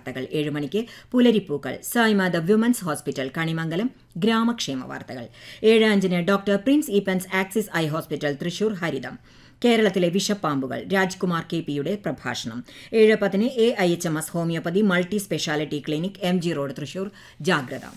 വാർത്തകൾ ഏഴ് മണിക്ക് പുലരിപ്പൂക്കൾ Saima the women's hospital Kanimangalam ഗ്രാമക്ഷേമ വാർത്തകൾ ഏഴ് അഞ്ചിന് doctor Prince Eapen's Axis eye hospital Thrissur ഹരിതം കേരളത്തിലെ വിഷപ്പാമ്പുകൾ രാജ്കുമാർ കെ പിയുടെ പ്രഭാഷണം ഏഴ് പത്തിന് A I H M S homeopathy multi speciality clinic M G road Thrissur ജാഗ്രത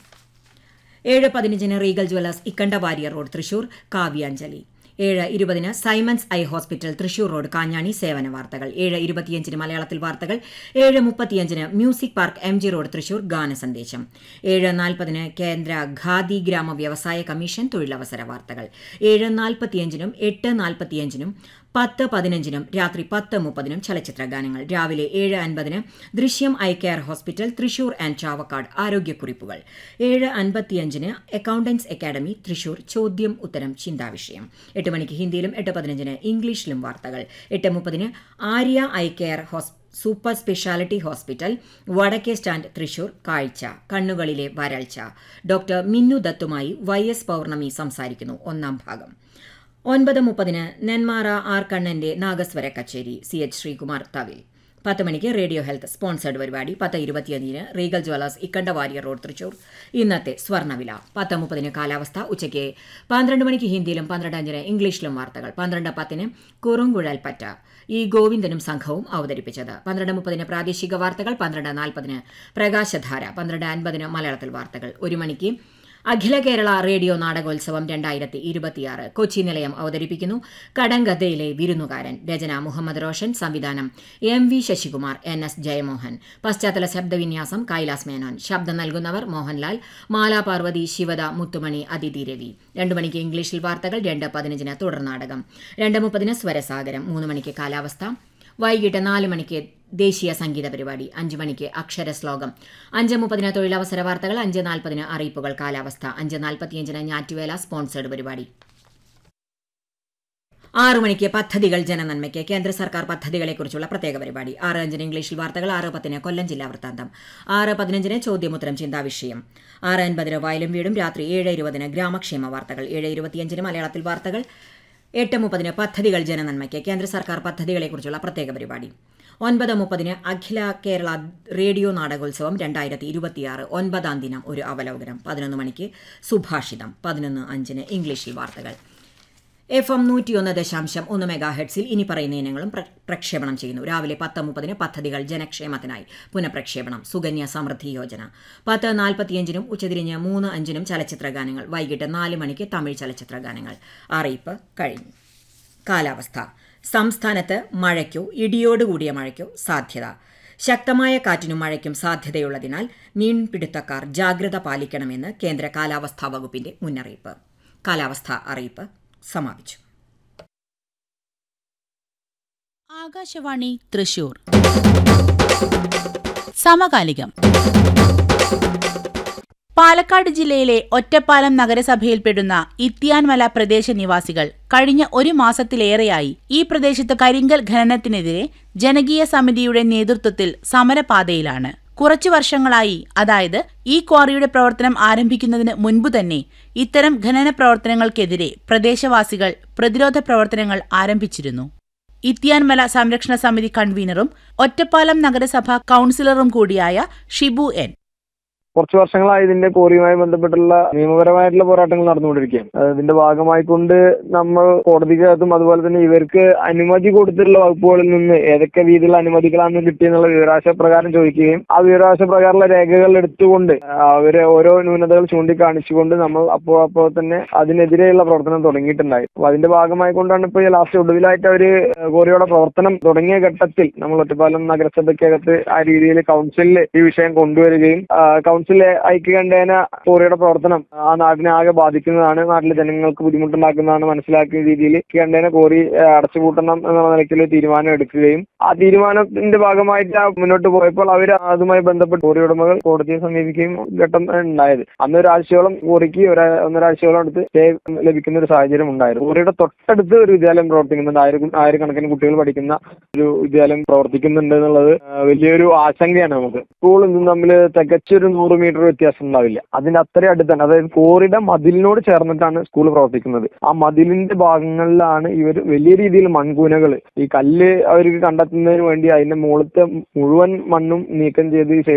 ഏഴ് പതിനഞ്ചിന് Regal Jewellers Ikkandavarier road Thrissur കാവ്യാഞ്ജലി ഏഴ് ഇരുപതിന് Simon's eye hospital Thrissur road Kanjani സേവന വാർത്തകൾ ഏഴ് ഇരുപത്തിയഞ്ചിന് മലയാളത്തിൽ വാർത്തകൾ ഏഴ് മുപ്പത്തിയഞ്ചിന് music park M G road Thrissur ഗാന സന്ദേശം ഏഴ് നാൽപ്പതിന് കേന്ദ്ര ഖാദി ഗ്രാമ വ്യവസായ കമ്മീഷൻ തൊഴിലവസര വാർത്തകൾ ഏഴ് നാൽപ്പത്തിയഞ്ചിനും എട്ട് നാൽപ്പത്തിയഞ്ചിനും പത്ത് പതിനഞ്ചിനും രാത്രി പത്ത് മുപ്പതിനും ചലച്ചിത്ര ഗാനങ്ങൾ രാവിലെ ഏഴ് അൻപതിന് Drishyam eye care hospital Thrissur and Chavakkad ആരോഗ്യക്കുറിപ്പുകൾ ഏഴ് അൻപത്തിയഞ്ചിന് അക്കൌണ്ടൻസ് അക്കാദമി തൃശൂർ ചോദ്യം ഉത്തരം ചിന്താവിഷയം എട്ട് മണിക്ക് ഹിന്ദിയിലും എട്ട് പതിനഞ്ചിന് ഇംഗ്ലീഷിലും വാർത്തകൾ എട്ട് മുപ്പതിന് Arya eye care hospital super speciality hospital വടക്കേ സ്റ്റാൻഡ് തൃശൂർ കാഴ്ച കണ്ണുകളിലെ വരൾച്ച ഡോക്ടർ മിന്നു ദത്തുമായി വൈ എസ് പൗർണമി സംസാരിക്കുന്നു ഒന്നാം ഭാഗം ഒൻപത് മുപ്പതിന് നെന്മാറ ആർ കണ്ണന്റെ നാഗസ്വര കച്ചേരി സി എച്ച് ശ്രീകുമാർ തവിൽ പത്ത് മണിക്ക് റേഡിയോ ഹെൽത്ത് സ്പോൺസേഡ് പരിപാടി പത്ത് ഇരുപത്തിയഞ്ചിന് Regal Jewellers Ikkandavarier road Thrissur ഇന്നത്തെ സ്വർണ്ണവില പത്ത് മുപ്പതിന് കാലാവസ്ഥ ഉച്ചയ്ക്ക് പന്ത്രണ്ട് മണിക്ക് ഹിന്ദിയിലും പന്ത്രണ്ട് അഞ്ചിന് ഇംഗ്ലീഷിലും വാർത്തകൾ പന്ത്രണ്ട് പത്തിന് കുറുങ്കുഴൽ പറ്റ ഈ ഗോവിന്ദനും സംഘവും അവതരിപ്പിച്ചത് പന്ത്രണ്ട് മുപ്പതിന് പ്രാദേശിക വാർത്തകൾ പന്ത്രണ്ട് നാൽപ്പതിന് പ്രകാശധാര പന്ത്രണ്ട് അൻപതിന് മലയാളത്തിൽ വാർത്തകൾ ഒരു മണിക്ക് അഖില കേരള റേഡിയോ നാടകോത്സവം രണ്ടായിരത്തി ഇരുപത്തിയാറ് കൊച്ചി നിലയം അവതരിപ്പിക്കുന്നു കടങ്കഥയിലെ വിരുന്നുകാരൻ രചന മുഹമ്മദ് റോഷൻ സംവിധാനം M V Sasikumar N S Jayamohan പശ്ചാത്തല ശബ്ദവിന്യാസം കൈലാസ് മേനോൻ ശബ്ദം നൽകുന്നവർ മോഹൻലാൽ മാലാ പാർവതി ശിവദ മുത്തുമണി അതിഥി രവി രണ്ടു മണിക്ക് ഇംഗ്ലീഷിൽ വാർത്തകൾ രണ്ട് പതിനഞ്ചിന് തുടർ നാടകം രണ്ട് മുപ്പതിന് സ്വരസാഗരം മൂന്ന് മണിക്ക് കാലാവസ്ഥ വൈകിട്ട് നാല് മണിക്ക് ദേശീയ സംഗീത പരിപാടി അഞ്ച് മണിക്ക് അക്ഷര ശ്ലോകം അഞ്ച് മുപ്പതിന് തൊഴിലവസര വാർത്തകൾ അഞ്ച് നാൽപ്പതിന് അറിയിപ്പുകൾ കാലാവസ്ഥ അഞ്ച് നാൽപ്പത്തിയഞ്ചിന് ഞാറ്റുവേല സ്പോൺസേഡ് പരിപാടി ആറു മണിക്ക് പദ്ധതികൾ ജനനന്മയ്ക്ക് കേന്ദ്ര സർക്കാർ പദ്ധതികളെക്കുറിച്ചുള്ള പ്രത്യേക പരിപാടി ആറ് അഞ്ചിന് ഇംഗ്ലീഷിൽ വാർത്തകൾ ആറ് പത്തിന് കൊല്ലം ജില്ലാ വൃത്താന്തം ആറ് പതിനഞ്ചിന് ചോദ്യമുത്തരം ചിന്താവിഷയം ആറ് അൻപതിന് വയലും വീടും രാത്രി ഏഴ് ഇരുപതിന് ഗ്രാമക്ഷേമ വാർത്തകൾ ഏഴ് ഇരുപത്തിയഞ്ചിന് മലയാളത്തിൽ വാർത്തകൾ എട്ട് മുപ്പതിന് പദ്ധതികൾ ജനനന്മയ്ക്ക് കേന്ദ്ര സർക്കാർ പദ്ധതികളെക്കുറിച്ചുള്ള പ്രത്യേക പരിപാടി ഒൻപത് മുപ്പതിന് അഖില കേരള റേഡിയോ നാടകോത്സവം രണ്ടായിരത്തി ഇരുപത്തിയാറ് ഒൻപതാം ദിനം ഒരു അവലോകനം പതിനൊന്ന് മണിക്ക് സുഭാഷിതം പതിനൊന്ന് അഞ്ചിന് ഇംഗ്ലീഷിൽ വാർത്തകൾ എഫ് എം നൂറ്റിയൊന്ന് ദശാംശം ഒന്ന് മെഗാ ഹെഡ്സിൽ ഇനി പറയുന്ന ഇനങ്ങളും പ്ര- പ്രക്ഷേപണം ചെയ്യുന്നു രാവിലെ പത്ത് മുപ്പതിന് പദ്ധതികൾ ജനക്ഷേമത്തിനായി പുനഃപ്രക്ഷേപണം സുകന്യ സമൃദ്ധി യോജന പത്ത് നാൽപ്പത്തിയഞ്ചിനും ഉച്ചതിരിഞ്ഞ് മൂന്ന് അഞ്ചിനും ചലച്ചിത്ര ഗാനങ്ങൾ വൈകിട്ട് നാല് മണിക്ക് തമിഴ് ചലച്ചിത്ര ഗാനങ്ങൾ അറിയിപ്പ് കഴിഞ്ഞു കാലാവസ്ഥ സംസ്ഥാനത്ത് മഴയ്ക്കോ ഇടിയോടുകൂടിയ മഴയ്ക്കോ സാധ്യത ശക്തമായ കാറ്റിനും മഴയ്ക്കും സാധ്യതയുള്ളതിനാൽ മീൻപിടുത്തക്കാർ ജാഗ്രത പാലിക്കണമെന്ന് കേന്ദ്ര കാലാവസ്ഥാ വകുപ്പിന്റെ മുന്നറിയിപ്പ് കാലാവസ്ഥാ അറിയിപ്പ് സമാപിച്ചു ആകാശവാണി തൃശൂർ സമകാലികം പാലക്കാട് ജില്ലയിലെ ഒറ്റപ്പാലം നഗരസഭയിൽപ്പെടുന്ന ഇത്തിയാൻമല പ്രദേശ നിവാസികൾ കഴിഞ്ഞ ഒരു മാസത്തിലേറെയായി ഈ പ്രദേശത്ത് കരിങ്കൽ ഖനനത്തിനെതിരെ ജനകീയ സമിതിയുടെ നേതൃത്വത്തിൽ സമരപാതയിലാണ് കുറച്ചു വർഷങ്ങളായി അതായത് ഈ ക്വാറിയുടെ പ്രവർത്തനം ആരംഭിക്കുന്നതിന് മുൻപ് തന്നെ ഇത്തരം ഖനന പ്രവർത്തനങ്ങൾക്കെതിരെ പ്രദേശവാസികൾ പ്രതിരോധ പ്രവർത്തനങ്ങൾ ആരംഭിച്ചിരുന്നു ഇത്തിയാൻമല സംരക്ഷണ സമിതി കൺവീനറും ഒറ്റപ്പാലം നഗരസഭ കൌൺസിലറും കൂടിയായ ഷിബു എൻ കുറച്ച് വർഷങ്ങളായി ഇതിന്റെ കോറിയുമായി ബന്ധപ്പെട്ടുള്ള നിയമപരമായിട്ടുള്ള പോരാട്ടങ്ങൾ നടന്നുകൊണ്ടിരിക്കുകയാണ് അഹ് ഇതിന്റെ ഭാഗമായിക്കൊണ്ട് നമ്മൾ കോടതിക്കകത്തും അതുപോലെ തന്നെ ഇവർക്ക് അനുമതി കൊടുത്തിട്ടുള്ള വകുപ്പുകളിൽ നിന്ന് ഏതൊക്കെ രീതിയിലുള്ള അനുമതികളാണ് കിട്ടിയെന്നുള്ള വിവരാശ പ്രകാരം ചോദിക്കുകയും ആ വിവരാശ പ്രകാരമുള്ള രേഖകൾ എടുത്തുകൊണ്ട് അവരെ ഓരോ ന്യൂനതകൾ ചൂണ്ടിക്കാണിച്ചുകൊണ്ട് നമ്മൾ അപ്പോൾ അപ്പോൾ തന്നെ അതിനെതിരെയുള്ള പ്രവർത്തനം തുടങ്ങിയിട്ടുണ്ടായി അപ്പൊ അതിന്റെ ഭാഗമായിക്കൊണ്ടാണ് ഇപ്പോൾ ഈ ലാസ്റ്റ് ഒടുവിലായിട്ട് അവര് കോറിയുടെ പ്രവർത്തനം തുടങ്ങിയ ഘട്ടത്തിൽ നമ്മൾ ഒറ്റപ്പാലം നഗരസഭയ്ക്കകത്ത് ആ രീതിയിൽ കൗൺസിലിൽ ഈ വിഷയം കൊണ്ടുവരികയും ആ, കൗൺസിലിലെ ഐക്യകണ്ഠേന കോറിയുടെ പ്രവർത്തനം ആ നാടിനെ ആകെ ബാധിക്കുന്നതാണ് നാട്ടിലെ ജനങ്ങൾക്ക് ബുദ്ധിമുട്ടുണ്ടാക്കുന്നതാണ് മനസ്സിലാക്കിയ രീതിയിൽ ഐക്യകണ്ഠേന കോറി ആ, അടച്ചുപൂട്ടണം എന്നുള്ള നിലയ്ക്കുള്ള തീരുമാനം എടുക്കുകയും ആ തീരുമാനത്തിന്റെ ഭാഗമായിട്ട് ആ മുന്നോട്ട് പോയപ്പോൾ അവർ അതുമായി ബന്ധപ്പെട്ട് കോറി ഉടമകൾ കോടതിയെ സമീപിക്കുകയും ഘട്ടം ഉണ്ടായത് അന്ന് ഒരാഴ്ചയോളം കോറിക്ക് ഒരാ ഒന്നൊരാഴ്ചയോളം അടുത്ത് സ്റ്റേ ലഭിക്കുന്ന ഒരു സാഹചര്യം ഉണ്ടായിരുന്നു കോറിയുടെ തൊട്ടടുത്ത് ഒരു വിദ്യാലയം പ്രവർത്തിക്കുന്നുണ്ട് ആയിരം ആയിരക്കണക്കിന് കുട്ടികൾ പഠിക്കുന്ന ഒരു വിദ്യാലയം പ്രവർത്തിക്കുന്നുണ്ട് എന്നുള്ളത് ആ, വലിയൊരു ആശങ്കയാണ് നമുക്ക് സ്കൂളും ഇതും തമ്മിൽ തികച്ചൊരു നൂറ് മീറ്റർ വ്യത്യാസം ഉണ്ടാവില്ല അതിന്റെ അത്രയും അടുത്താണ് അതായത് കോറിയുടെ മതിലിനോട് ചേർന്നിട്ടാണ് സ്കൂൾ പ്രവർത്തിക്കുന്നത് ആ മതിലിന്റെ ഭാഗങ്ങളിലാണ് ഇവർ വലിയ രീതിയിൽ മൺകൂനകൾ ഈ കല്ല് അവർക്ക് കണ്ടെത്തുന്നതിന് വേണ്ടി അതിന്റെ മുകളിലത്തെ മുഴുവൻ മണ്ണും നീക്കം ചെയ്ത് ഈ